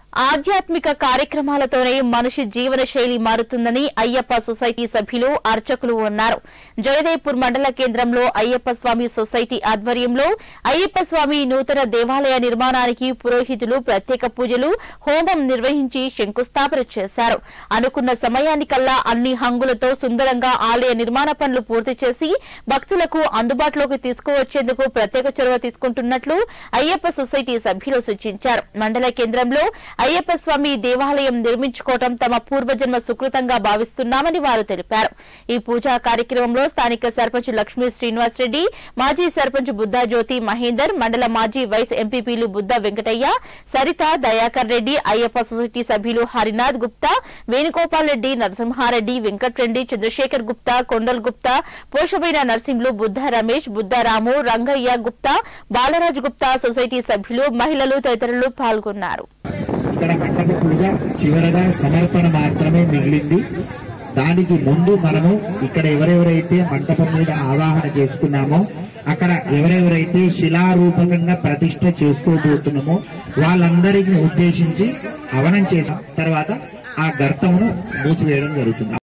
ఆధ్యాత్మిక కార్యక్రమాలతోనే మనిషి జీవన శైలి మారుతుందని అయ్యప్ప సొసైటీ సభ్యులు అర్చకులు అన్నారు జయదేవ్పూర్ మండల కేంద్రంలో అయ్యప్ప స్వామి సొసైటీ ఆధ్వర్యంలో అయ్యప్ప స్వామి నూతన దేవాలయ నిర్మాణానికి పురోహితులు ప్రత్యేక పూజలు హోమం నిర్వహించి శంకుస్థాపన చేశారు అనుకున్న సమయానికల్లా అన్ని హంగులతో సుందరంగా ఆలయ నిర్మాణ పనులు పూర్తి చేసి భక్తులకు అందుబాటులోకి తీసుకువచ్చేందుకు ప్రత్యేక చొరవ తీసుకుంటున్నట్లు అయ్యప్ప సొసైటీ సభ్యులు సూచించారు మండల కేంద్రంలో అయ్యప్ప స్వామి దేవాలయం నిర్మించుకోవడం తమ పూర్వజన్మ సుకృతంగా భావిస్తున్నామని వారు తెలిపారు ఈ పూజా కార్యక్రమంలో స్థానిక సర్పంచ్ లక్ష్మీ శ్రీనివాస్ రెడ్డి మాజీ సర్పంచ్ బుద్దా జ్యోతి మహేందర్ మండల మాజీ వైస్ ఎంపీపీలు బుద్దా వెంకటయ్య సరిత దయాకర్ రెడ్డి అయ్యప్ప సొసైటీ సభ్యులు హరినాథ్ గుప్తా వేణుగోపాల్ రెడ్డి నరసింహారెడ్డి వెంకట్రెడ్డి చంద్రశేఖర్ గుప్తా కొండల్ గుప్తా పోషమైన నర్సింహులు బుద్ధ రమేష్ బుద్దారాము రంగయ్య గుప్తా బాలరాజ్ గుప్తా సొసైటీ సభ్యులు మహిళలు తదితరులు పాల్గొన్నారు ఇక్కడ మండప పూజ చివరగా సమర్పణ మాత్రమే మిగిలింది దానికి ముందు మనము ఇక్కడ ఎవరెవరైతే మంటపం మీద ఆవాహన చేసుకున్నామో అక్కడ ఎవరెవరైతే శిలారూపకంగా ప్రతిష్ట చేసుకోబోతున్నామో వాళ్ళందరికీ ఉద్దేశించి హవనం చేసిన తర్వాత ఆ గర్తమును మూసివేయడం జరుగుతుంది